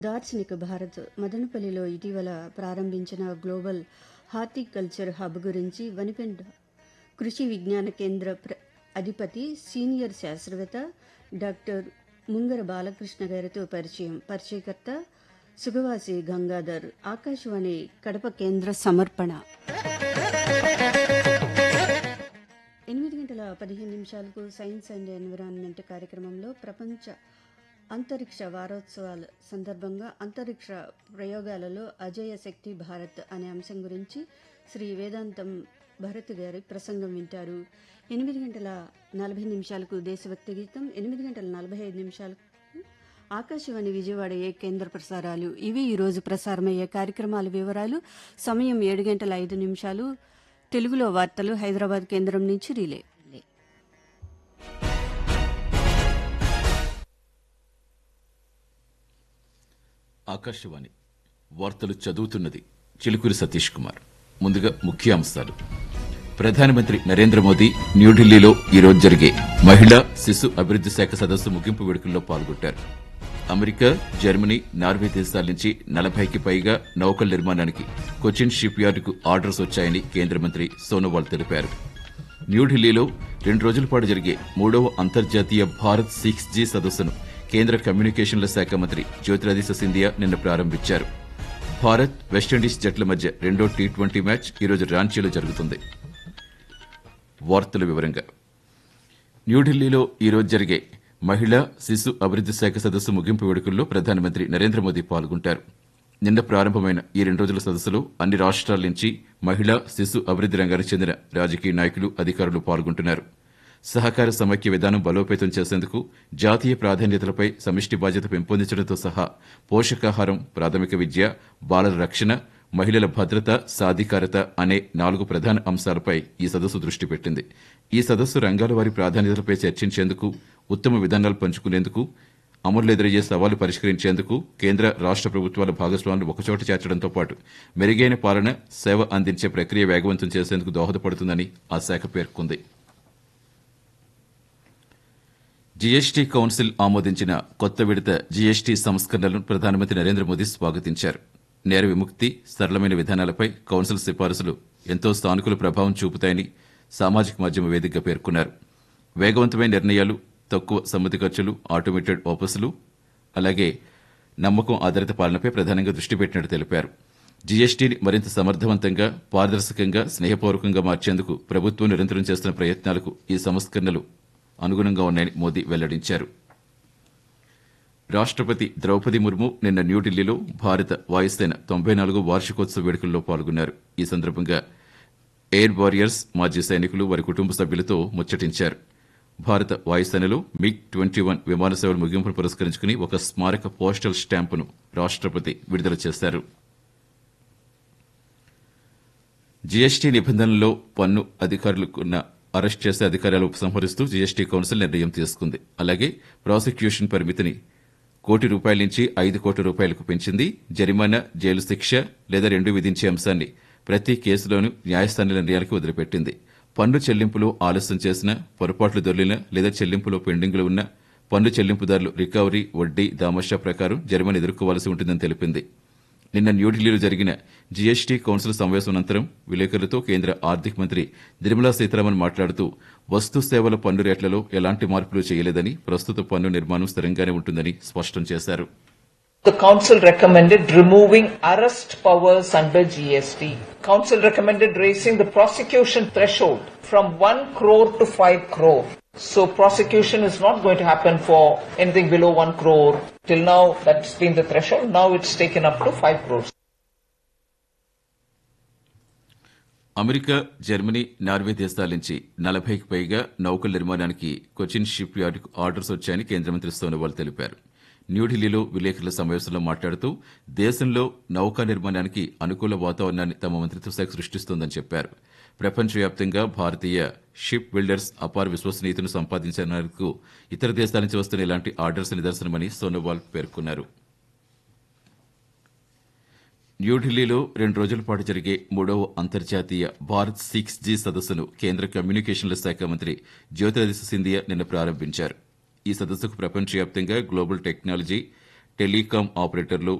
దార్శనిక భారత్ మదనపల్లిలో ఇటీవల ప్రారంభించిన గ్లోబల్ హార్టికల్చర్ హబ్ గురించి వనిపెండ కృషి విజ్ఞాన కేంద్ర ప్ర- అధిపతి సీనియర్ శాస్త్రవేత్త డాక్టర్ ముంగర బాలకృష్ణ గారితో పరిచయం పరిచయకర్త సుగవాసి గంగాధర్ ఆకాశవాణి కడప కేంద్ర సమర్పణ ఎనిమిది గంటల పదిహేను నిమిషాలకు సైన్స్ అండ్ ఎన్విరాన్మెంట్ కార్యక్రమంలో ప్రపంచ అంతరిక్ష వారోత్సవాల సందర్భంగా అంతరిక్ష ప్రయోగాలలో అజయ శక్తి భారత్ అనే అంశం గురించి శ్రీ వేదాంతం భరత్ గారి ప్రసంగం వింటారు ఎనిమిది గంటల నలభై నిమిషాలకు దేశభక్తి గీతం ఎనిమిది గంటల నలభై ఐదు నిమిషాలకు ఆకాశవాణి విజయవాడ ఏ కేంద్ర ప్రసారాలు ఇవి ఈరోజు ప్రసారమయ్యే కార్యక్రమాల వివరాలు సమయం ఏడు గంటల ఐదు నిమిషాలు తెలుగులో వార్తలు హైదరాబాద్ కేంద్రం నుంచి రిలే ఆకాశవాణి వార్తలు చదువుతున్నది చిలుకూరి సతీష్ కుమార్ ముందుగా ముఖ్యాంశాలు ప్రధానమంత్రి నరేంద్ర మోదీ న్యూఢిల్లీలో ఈరోజు జరిగే మహిళా శిశు అభివృద్ది శాఖ సదస్సు ముగింపు వేడుకల్లో పాల్గొంటారు అమెరికా జర్మనీ నార్వే దేశాల నుంచి నలభైకి పైగా నౌకల నిర్మాణానికి కొచ్చిన్ షిప్ యార్డుకు ఆర్డర్స్ వచ్చాయని కేంద్ర మంత్రి సోనోవాల్ తెలిపారు న్యూఢిల్లీలో రెండు రోజుల పాటు జరిగే మూడవ అంతర్జాతీయ భారత్ సిక్స్ జీ సదస్సును కేంద్ర కమ్యూనికేషన్ల శాఖ మంత్రి జ్యోతిరాదిత్య సింధియా నిన్న ప్రారంభించారు భారత్ వెస్టిండీస్ జట్ల మధ్య రెండో టీ ట్వంటీ మ్యాచ్ ఈరోజు రాంచీలో జరుగుతుంది వార్తల వివరంగా న్యూఢిల్లీలో ఈరోజు జరిగే మహిళా శిశు అభివృద్ది శాఖ సదస్సు ముగింపు వేడుకల్లో ప్రధానమంత్రి నరేంద్ర మోదీ పాల్గొంటారు నిన్న ప్రారంభమైన ఈ రెండు రోజుల సదస్సులో అన్ని రాష్ట్రాల నుంచి మహిళా శిశు అభివృద్ది రంగానికి చెందిన రాజకీయ నాయకులు అధికారులు పాల్గొంటున్నారు సహకార సమైక్య విధానం బలోపేతం చేసేందుకు జాతీయ ప్రాధాన్యతలపై సమిష్టి బాధ్యత పెంపొందించడంతో సహా పోషకాహారం ప్రాథమిక విద్య బాలల రక్షణ మహిళల భద్రత సాధికారత అనే నాలుగు ప్రధాన అంశాలపై ఈ సదస్సు దృష్టి పెట్టింది ఈ సదస్సు రంగాల వారి ప్రాధాన్యతలపై చర్చించేందుకు ఉత్తమ విధానాలు పంచుకునేందుకు అమలు ఎదురయ్యే సవాలు పరిష్కరించేందుకు కేంద్ర రాష్ట ప్రభుత్వాల భాగస్వాములు ఒకచోట చేర్చడంతో పాటు మెరుగైన పాలన సేవ అందించే ప్రక్రియ వేగవంతం చేసేందుకు దోహదపడుతుందని ఆ శాఖ పేర్కొంది జీఎస్టీ కౌన్సిల్ ఆమోదించిన కొత్త విడత జీఎస్టీ సంస్కరణలను ప్రధానమంత్రి నరేంద్ర మోదీ స్వాగతించారు నేర విముక్తి సరళమైన విధానాలపై కౌన్సిల్ సిఫారసులు ఎంతో సానుకూల ప్రభావం చూపుతాయని సామాజిక మాధ్యమ వేదికగా పేర్కొన్నారు వేగవంతమైన నిర్ణయాలు తక్కువ సమ్మతి ఖర్చులు ఆటోమేటెడ్ ఓపస్లు అలాగే నమ్మకం ఆధారిత పాలనపై ప్రధానంగా దృష్టి పెట్టినట్టు తెలిపారు జీఎస్టీని మరింత సమర్థవంతంగా పారదర్శకంగా స్నేహపూర్వకంగా మార్చేందుకు ప్రభుత్వం నిరంతరం చేస్తున్న ప్రయత్నాలకు ఈ సంస్కరణలు అనుగుణంగా ఉన్నాయని మోదీ వెల్లడించారు రాష్ట్రపతి ద్రౌపది ముర్ము నిన్న న్యూఢిల్లీలో భారత వాయుసేన తొంభై నాలుగో వార్షికోత్సవ వేడుకల్లో పాల్గొన్నారు ఈ సందర్భంగా ఎయిర్ వారియర్స్ మాజీ సైనికులు వారి కుటుంబ సభ్యులతో ముచ్చటించారు భారత వాయుసేనలో మిగ్ ట్వంటీ వన్ విమాన సేవల ముగింపును పురస్కరించుకుని ఒక స్మారక పోస్టల్ స్టాంపును రాష్ట్రపతి విడుదల చేశారు జీఎస్టీ నిబంధనల్లో పన్ను అధికారులకున్న అరెస్ట్ చేసే అధికారాలు ఉపసంహరిస్తూ జీఎస్టీ కౌన్సిల్ నిర్ణయం తీసుకుంది అలాగే ప్రాసిక్యూషన్ పరిమితిని కోటి రూపాయల నుంచి ఐదు కోట్ల రూపాయలకు పెంచింది జరిమానా జైలు శిక్ష లేదా రెండు విధించే అంశాన్ని ప్రతి కేసులోనూ న్యాయస్థానాల నిర్ణయాలకు వదిలిపెట్టింది పన్ను చెల్లింపులో ఆలస్యం చేసిన పొరపాట్లు దొర్లిన లేదా చెల్లింపులో పెండింగ్లు ఉన్న పన్ను చెల్లింపుదారులు రికవరీ వడ్డీ దామషా ప్రకారం జరిమానా ఎదుర్కోవాల్సి ఉంటుందని తెలిపింది నిన్న న్యూఢిల్లీలో జరిగిన జీఎస్టీ కౌన్సిల్ సమావేశం అనంతరం విలేకరులతో కేంద్ర ఆర్థిక మంత్రి నిర్మలా సీతారామన్ మాట్లాడుతూ వస్తు సేవల పన్ను రేట్లలో ఎలాంటి మార్పులు చేయలేదని ప్రస్తుత పన్ను నిర్మాణం స్థిరంగానే ఉంటుందని స్పష్టం చేశారు The Council recommended removing arrest powers under GST. Council recommended raising the prosecution threshold from 1 crore to 5 crore. So prosecution is not going to happen for anything below 1 crore. Till now, that's been the threshold. Now it's taken up to 5 crores. America Germany Norway దేశాల నుంచి నలభైకి పైగా నౌకల నిర్మాణానికి Cochin ship యార్డుకు orders వచ్చాయని కేంద్ర మంత్రి సోనోవాల్ తెలిపారు న్యూఢిల్లీలో విలేకరుల సమావేశంలో మాట్లాడుతూ దేశంలో నౌకా నిర్మాణానికి అనుకూల వాతావరణాన్ని తమ మంత్రిత్వ శాఖ సృష్టిస్తోందని చెప్పారు ప్రపంచవ్యాప్తంగా భారతీయ షిప్ బిల్డర్స్ అపార విశ్వసనీయతను సంపాదించినందుకు ఇతర దేశాల నుంచి వస్తున్న ఇలాంటి ఆర్డర్స్ నిదర్శనమని సోనోవాల్ పేర్కొన్నారు న్యూఢిల్లీలో రెండు రోజుల పాటు జరిగే మూడవ అంతర్జాతీయ భారత్ సిక్స్ జీ సదస్సును కేంద్ర కమ్యూనికేషన్ల శాఖ మంత్రి జ్యోతిరాదిత్య సింధియా నిన్న ప్రారంభించారు ఈ సదస్సుకు ప్రపంచవ్యాప్తంగా గ్లోబల్ టెక్నాలజీ టెలికాం ఆపరేటర్లు